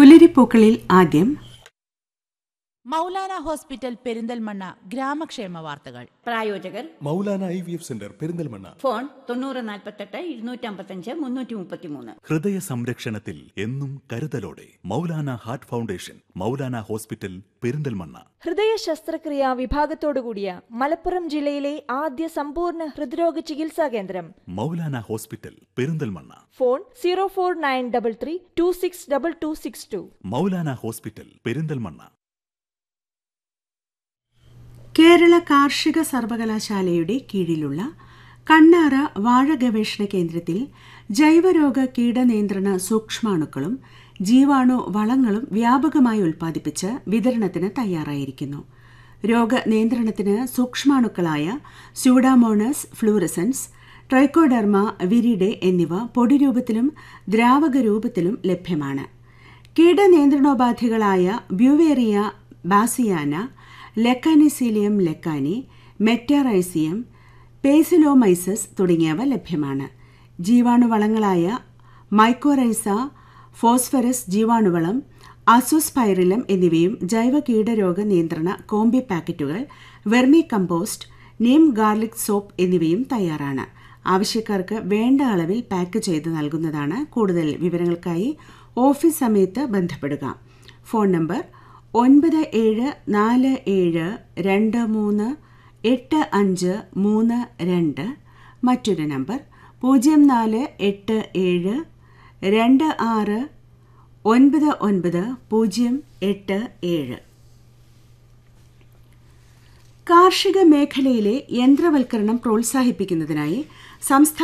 പുലരിപ്പൂക്കളിൽ ആദ്യം മൗലാന ഹോസ്പിറ്റൽ പെരിന്തൽമണ്ണ ഗ്രാമക്ഷേമ വാർത്തകൾ പ്രായോജകർ Maulana I V F centre Perinthalmanna phone തൊണ്ണൂറ് നാൽപ്പത്തെട്ട് ഇരുന്നൂറ്റമ്പത്തഞ്ച് മുന്നൂറ്റി മുപ്പത്തിമൂന്ന് ഹൃദയ സംരക്ഷണത്തിൽ എന്നും കരുതലോടെ Maulana heart foundation Maulana hospital Perinthalmanna ഹൃദയ ശസ്ത്രക്രിയ വിഭാഗത്തോടുകൂടിയ മലപ്പുറം ജില്ലയിലെ ആദ്യ സമ്പൂർണ്ണ ഹൃദ്രോഗ ചികിത്സാ കേന്ദ്രം Maulana hospital Perinthalmanna phone zero four nine double three two six double two six two Maulana hospital Perinthalmanna Kerala കാർഷിക സർവകലാശാലയുടെ കീഴിലുള്ള കണ്ണാറ വാഴ ഗവേഷണ കേന്ദ്രത്തിൽ ജൈവരോഗ കീടനിയന്ത്രണ സൂക്ഷ്മാണുക്കളും ജീവാണു വളങ്ങളും വ്യാപകമായി ഉൽപ്പാദിപ്പിച്ച് വിതരണത്തിന് തയ്യാറായിരിക്കുന്നു രോഗനിയന്ത്രണത്തിന് സൂക്ഷ്മാണുക്കളായ സ്യൂഡാമോണസ് ഫ്ലൂറസൻസ് ട്രൈക്കോഡെർമ വിരിഡെ എന്നിവ പൊടിരൂപത്തിലും ദ്രാവക രൂപത്തിലും ലഭ്യമാണ് കീടനിയന്ത്രണോപാധികളായ beauveria bassiana lecanicillium lecanii metarhizium paecilomyces തുടങ്ങിയവ ലഭ്യമാണ് ജീവാണുവളങ്ങളായ മൈക്കോറൈസ ഫോസ്ഫറസ് ജീവാണുവളം അസോസ്പൈറിലം എന്നിവയും ജൈവ കീടരോഗ നിയന്ത്രണ കോമ്പി പാക്കറ്റുകൾ vermicompost neem garlic soap എന്നിവയും തയ്യാറാണ് ആവശ്യക്കാർക്ക് വേണ്ട അളവിൽ പാക്ക് ചെയ്ത് നൽകുന്നതാണ് കൂടുതൽ വിവരങ്ങൾക്കായി ഓഫീസ് സമയത്ത് ബന്ധപ്പെടുക ഫോൺ നമ്പർ ഒൻപത് ഏഴ് നാല് ഏഴ് രണ്ട് മൂന്ന് എട്ട് അഞ്ച് മൂന്ന് രണ്ട് മറ്റൊരു നമ്പർ പൂജ്യം നാല് എട്ട് ഏഴ് രണ്ട് ആറ് ഒൻപത് ഒൻപത് പൂജ്യം എട്ട് ഏഴ് കാർഷിക മേഖലയിലെ യന്ത്രവൽക്കരണം പ്രോത്സാഹിപ്പിക്കുന്നതിനായി സംസ്ഥാന